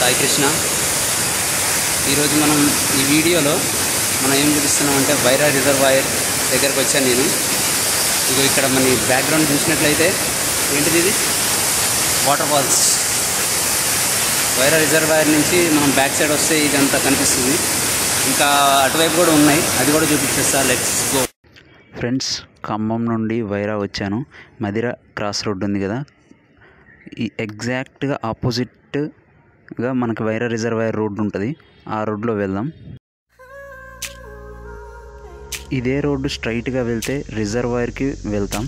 సాయి కృష్ణ ఈరోజు మనం ఈ వీడియోలో మనం ఏం చూపిస్తున్నామంటే వైరా రిజర్వాయర్ దగ్గరకు వచ్చాను నేను ఇగో ఇక్కడ మన బ్యాక్గ్రౌండ్ చూసినట్లయితే ఏంటిది ఇది వాటర్ ఫాల్స్ వైరా రిజర్వాయర్ నుంచి మనం బ్యాక్ సైడ్ వస్తే ఇదంతా కనిపిస్తుంది ఇంకా అటువైపు కూడా ఉన్నాయి అది కూడా చూపించేస్తా లెట్స్ గో ఫ్రెండ్స్ ఖమ్మం నుండి వైరా వచ్చాను మదిర క్రాస్ రోడ్ ఉంది కదా ఈ ఎగ్జాక్ట్గా ఆపోజిట్గా మనకి వైరా రిజర్వాయర్ రోడ్డు ఉంటుంది ఆ రోడ్లో వెళ్దాం ఇదే రోడ్డు స్ట్రైట్గా వెళ్తే రిజర్వాయర్కి వెళ్తాం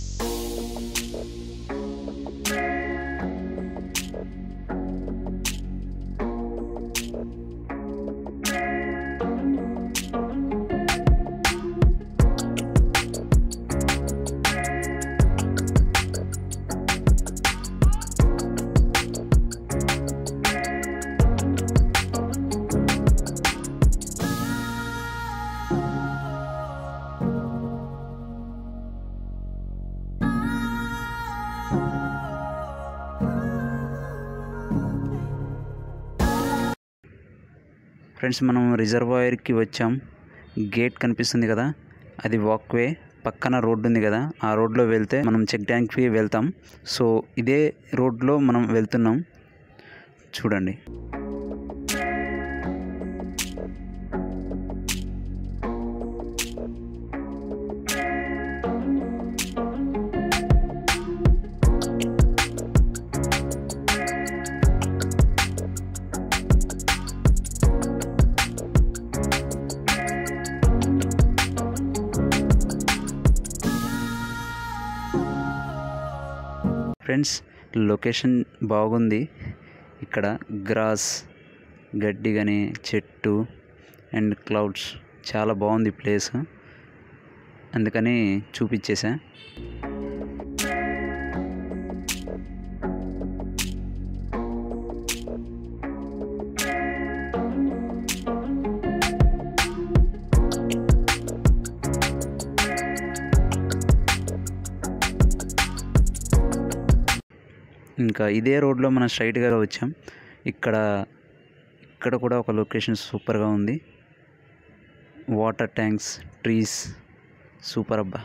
ఫ్రెండ్స్ మనం రిజర్వాయర్కి వచ్చాం గేట్ కనిపిస్తుంది కదా అది వాక్వే పక్కన రోడ్డు ఉంది కదా ఆ రోడ్లో వెళ్తే మనం చెక్ ట్యాంక్కి వెళ్తాం సో ఇదే రోడ్లో మనం వెళ్తున్నాం చూడండి ఫ్రెండ్స్ లొకేషన్ బాగుంది ఇక్కడ గ్రాస్ గడ్డి కానీ చెట్టు అండ్ క్లౌడ్స్ చాలా బాగుంది ప్లేస్ అందుకని చూపించేసా ఇంకా ఇదే రోడ్లో మనం స్ట్రైట్గా వచ్చాం ఇక్కడ ఇక్కడ కూడా ఒక లొకేషన్ సూపర్గా ఉంది వాటర్ ట్యాంక్స్ ట్రీస్ సూపర్ అబ్బా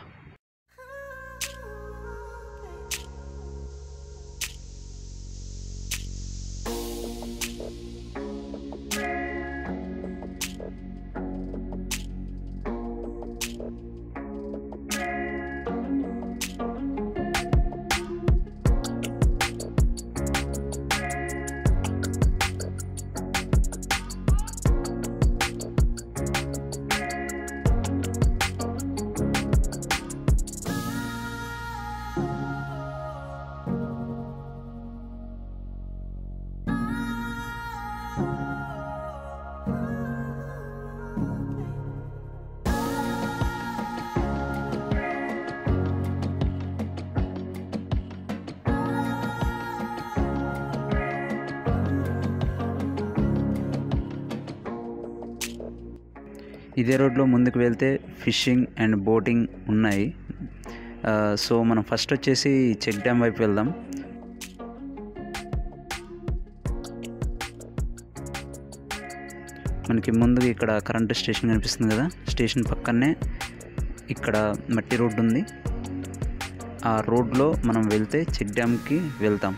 ఇదే రోడ్లో ముందుకు వెళ్తే ఫిషింగ్ అండ్ బోటింగ్ ఉన్నాయి ఆ, సో మనం ఫస్ట్ వచ్చేసి చెక్ డ్యామ్ వైపు వెళ్దాం మనకి ముందు ఇక్కడ కరెంట్ స్టేషన్ కనిపిస్తుంది కదా స్టేషన్ పక్కనే ఇక్కడ మట్టి రోడ్డు ఉంది ఆ రోడ్లో మనం వెళ్తే చెక్ డ్యామ్కి వెళ్తాం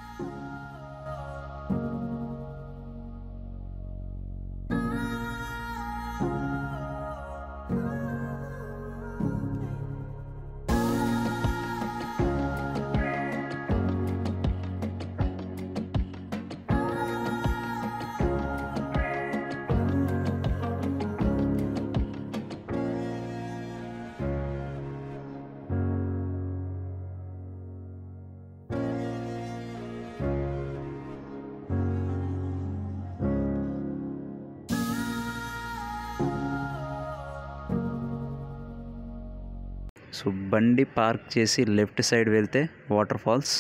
సో బండి పార్క్ చేసి లెఫ్ట్ సైడ్ వెళ్తే వాటర్ ఫాల్స్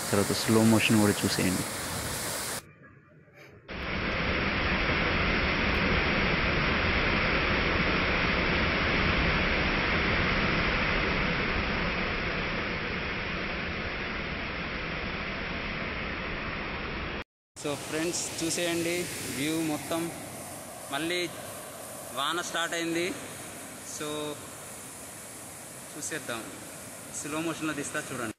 తర్వాత స్లో మోషన్ కూడా చూసేయండి సో ఫ్రెండ్స్ చూసేయండి వ్యూ మొత్తం మళ్ళీ వాన స్టార్ట్ అయింది సో చూసేద్దాం స్లో మోషన్లో తీస్తా చూడండి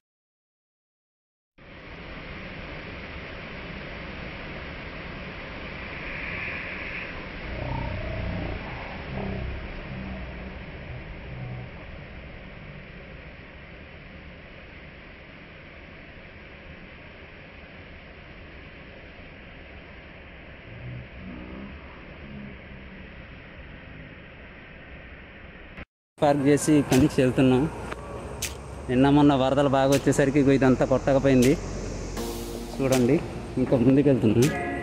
పార్క్ చేసి ఇక్కడి నుంచి వెళ్తున్నాం నిన్న మొన్న వరదలు బాగా వచ్చేసరికి ఇగో ఇదంతా కొట్టకపోయింది చూడండి ఇంకా ముందుకు వెళ్తున్నాం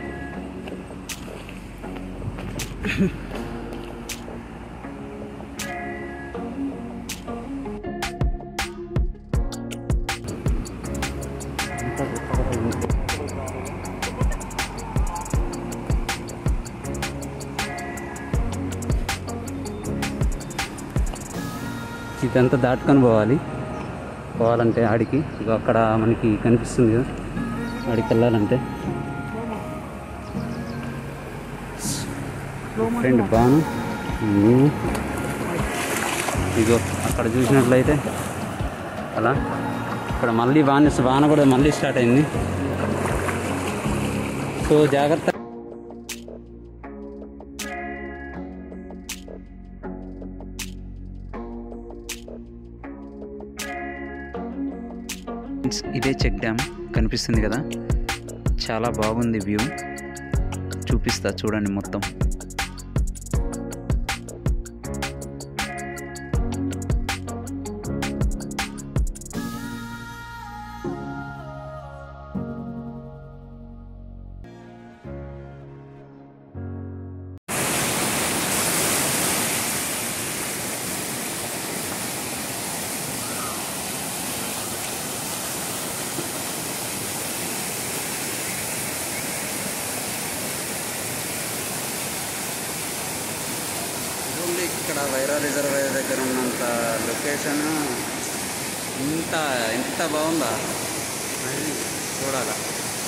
అంతా కొట్టకపోయింది. ఇదంతా దాటుకొని పోవాలి పోవాలంటే ఆడికి ఇక అక్కడ మనకి కనిపిస్తుంది కదా ఆడికి వెళ్ళాలంటే ఫ్రెండ్ బాను ఉమ్. ఇగో అక్కడ చూసినట్లయితే అలా ఇక్కడ మళ్ళీ వాన వాన కూడా మళ్ళీ స్టార్ట్ అయింది సో జాగ్రత్త ఫ్రెండ్స్, ఇదే చెక్ డ్యామ్ కనిపిస్తుంది కదా చాలా బాగుంది వ్యూ చూపిస్తా చూడండి మొత్తం ఇదిగోండి ఇక్కడ వైరా రిజర్వాయర్ దగ్గర ఉన్నంత లొకేషన్ ఇంత ఎంత బాగుందా అది చూడాలా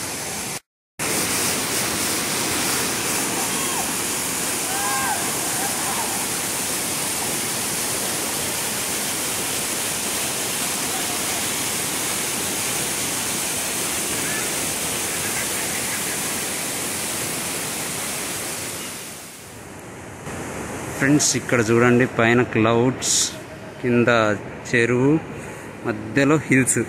ఫ్రెండ్స్ ఇక్కడ చూడండి పైన క్లౌడ్స్ కింద చెరువు మధ్యలో హిల్స్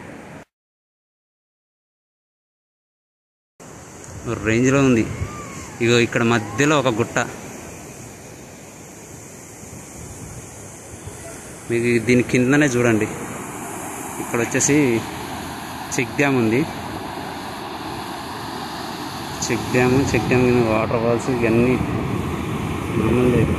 రేంజ్లో ఉంది ఇగో ఇక్కడ మధ్యలో ఒక గుట్ట మీకు దీని కిందనే చూడండి ఇక్కడ వచ్చేసి చెక్ డ్యామ్ ఉంది చెక్ డ్యామ్ చెక్ డ్యామ్ కింద వాటర్ ఫాల్స్ ఇవన్నీ మామూలు లేదు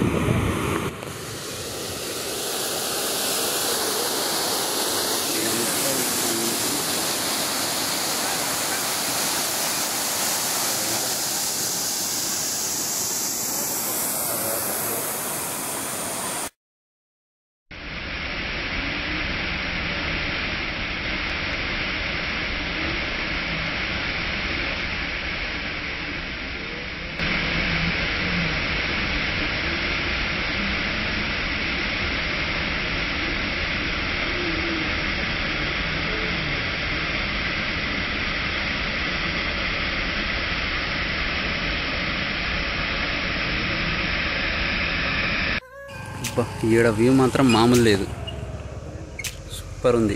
అబ్బా ఈడ వ్యూ మాత్రం మామూలు లేదు సూపర్ ఉంది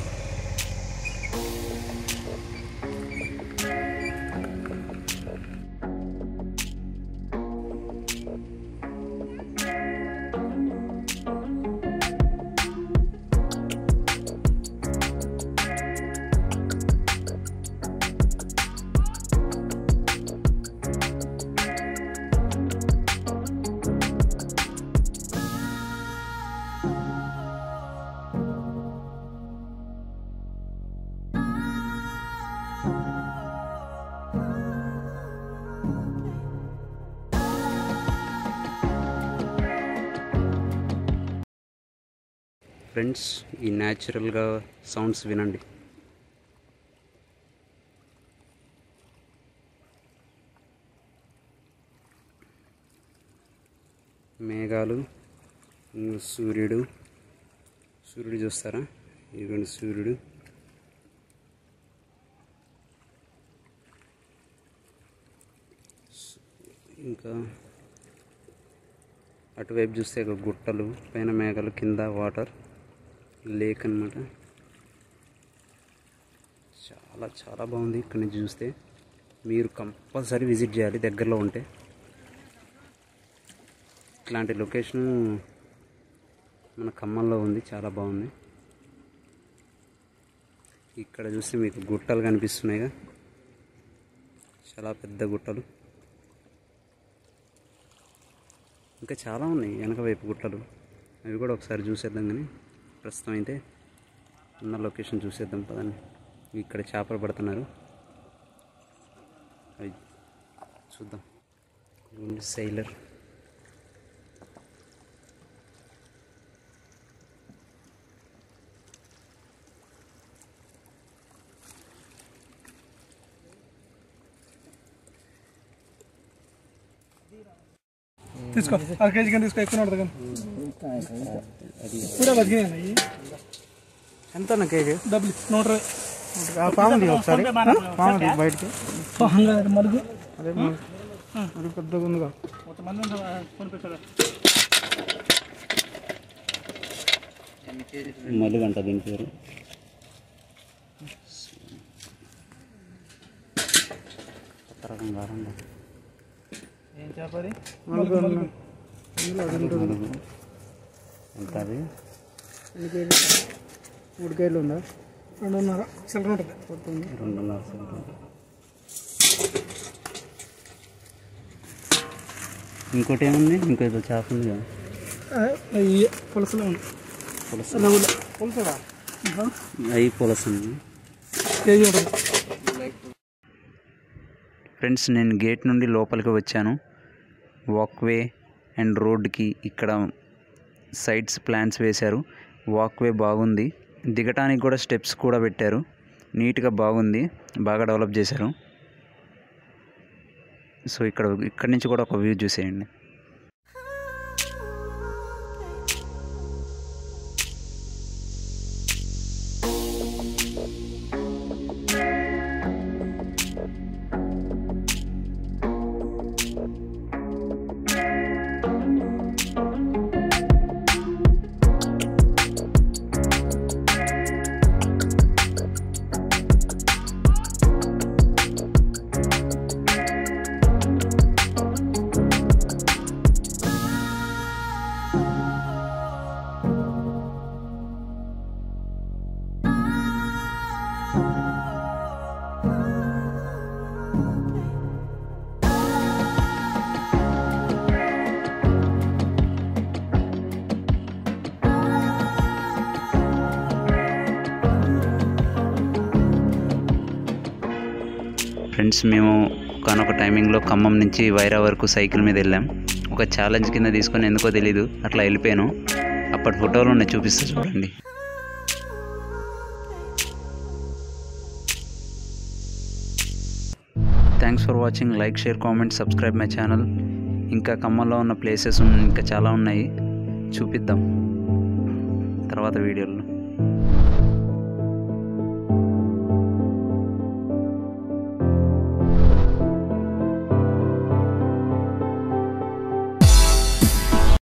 ఫ్రెండ్స్ ఈ న్యాచురల్గా సౌండ్స్ వినండి మేఘాలు ఇంకో సూర్యుడు సూర్యుడు చూస్తారా ఇదిగోండి సూర్యుడు ఇంకా అటువైపు చూస్తే ఒక గుట్టలు పైన మేఘాలు కింద వాటర్ లేక్ అన్నమాట చాలా చాలా బాగుంది ఇక్కడ నుంచి చూస్తే మీరు కంపల్సరీ విజిట్ చేయాలి దగ్గరలో ఉంటే ఇట్లాంటి లొకేషన్ మన ఖమ్మంలో ఉంది చాలా బాగుంది ఇక్కడ చూస్తే మీకు గుట్టలు కనిపిస్తున్నాయిగా చాలా పెద్ద గుట్టలు ఇంకా చాలా ఉన్నాయి వెనక వైపు గుట్టలు అవి కూడా ఒకసారి చూసేద్దాం కానీ ప్రస్తుతం అయితే ఉన్న లొకేషన్ చూసేద్దాం పదండి ఇక్కడ చేపలు పడుతున్నారు అవి చూద్దాం సైలర్ తీసుకో అర కేజీ కానీ తీసుకో ఎక్కువ పడుతుంది కానీ కూడా బతికినాయి ఎంత అన్న కేజీ డబ్బులు నూట ఇరవై పాముంది ఒకసారి పాముంది బయటికి మలుగు అదే మరి పెద్దగా ఉందిగా కొంతమంది కొనిపెట్టారు మలుగంట దీని పేరు కొత్త రకం కారండి ఏం చేపది మలుగు మలుగు మలుగు ఎంత అది మూడు కేజీలు ఉందా రెండున్నర చిల్లర ఉంటుంది పడుతుంది రెండున్నర సెంటు ఇంకోటి ఏముంది ఇంకో ఏదో చేప ఉంది కదా ఈ పులసలో ఉంది పులస పులసడా అవి పులస ఉంది కేజీ ఉంటుంది ఫ్రెండ్స్ నేను గేట్ నుండి లోపలికి వచ్చాను వాక్వే అండ్ రోడ్కి ఇక్కడ సైడ్స్ ప్లాన్స్ వేశారు వాక్వే బాగుంది దిగటానికి కూడా స్టెప్స్ కూడా పెట్టారు నీట్గా బాగుంది బాగా డెవలప్ చేశారు సో ఇక్కడ ఇక్కడ నుంచి కూడా ఒక వ్యూ చూసేయండి ఫ్రెండ్స్ మేము ఒకనొక టైమింగ్లో ఖమ్మం నుంచి వైరా వరకు సైకిల్ మీద వెళ్ళాం ఒక ఛాలెంజ్ కింద తీసుకొని ఎందుకో తెలీదు అట్లా వెళ్ళిపోయాను అప్పటి ఫోటోలు ఉన్నాయి చూపిస్తా చూడండి thanks for watching like share comment subscribe my channel ఇంకా ఖమ్మంలో ఉన్న ప్లేసెస్ ఇంకా చాలా ఉన్నాయి చూపిద్దాం తర్వాత వీడియోలో